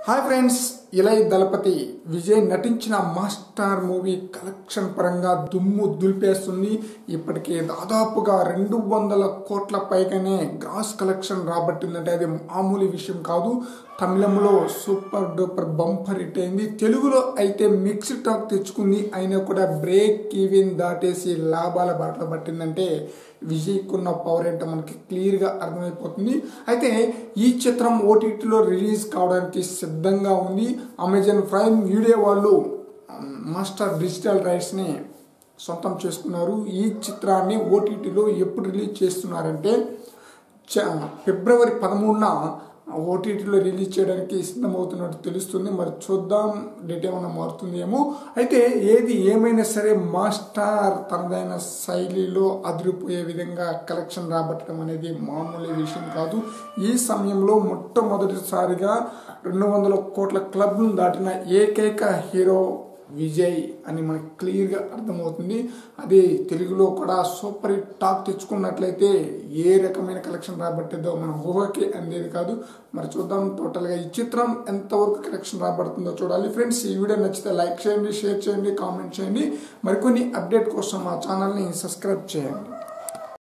hi friends Ilai Thalapathy Vijay నటించిన Master movie collection పరంగా దుమ్ము దులిపేస్తుంది ఇప్పటికే దాదాపుగా రెండు వందల కోట్ల పైగానే గ్రాస్ కలెక్షన్ రాబట్టిందంటే అది మామూలు విషయం కాదు తమిళంలో సూపర్ డూపర్ బంపర్ హిట్ అయింది తెలుగులో అయితే మిక్స్డ్ టాక్ తెచ్చుకుంది అయినా కూడా బ్రేక్ ఈవెన్ దాటేసి లాభాల బాటలో పట్టిందంటే విజయ్కున్న పవర్ ఏంటో మనకి క్లియర్గా అర్థమైపోతుంది అయితే ఈ చిత్రం ఓటీటీలో రిలీజ్ కావడానికి సిద్ధంగా ఉంది అమెజాన్ ప్రైమ్ వీడియో వాళ్ళు మాస్టర్ డిజిటల్ రైట్స్ని సొంతం చేసుకున్నారు ఈ చిత్రాన్ని ఓటీటీలో ఎప్పుడు రిలీజ్ చేస్తున్నారంటే చ- ఫిబ్రవరి పదమూడున ఓటీటీలో రిలీజ్ చేయడానికి సిద్ధమవుతున్నట్టు తెలుస్తుంది మరి చూద్దాం డేట్ ఏమైనా మారుతుందేమో అయితే ఏది ఏమైనా సరే మాస్టర్ తనదైన శైలిలో అదిరిపోయే విధంగా కలెక్షన్ రాబట్టడం అనేది మామూలు విషయం కాదు ఈ సమయంలో మొట్టమొదటిసారిగా రెండు వందల కోట్ల క్లబ్ను దాటిన ఏకైక హీరో విజయ్ అని మనకి క్లియర్గా అర్థమవుతుంది అదే తెలుగులో కూడా సూపర్ హిట్ టాక్ తెచ్చుకున్నట్లయితే ఏ రకమైన కలెక్షన్ రాబట్టిద్దో మన ఊహకి అందేది కాదు మరి చూద్దాం టోటల్గా ఈ చిత్రం ఎంతవరకు కలెక్షన్ రాబడుతుందో చూడాలి ఫ్రెండ్స్ ఈ వీడియో నచ్చితే లైక్ చేయండి షేర్ చేయండి కామెంట్ చేయండి మరికొన్ని అప్డేట్ కోసం మా ఛానల్ని సబ్స్క్రైబ్ చేయండి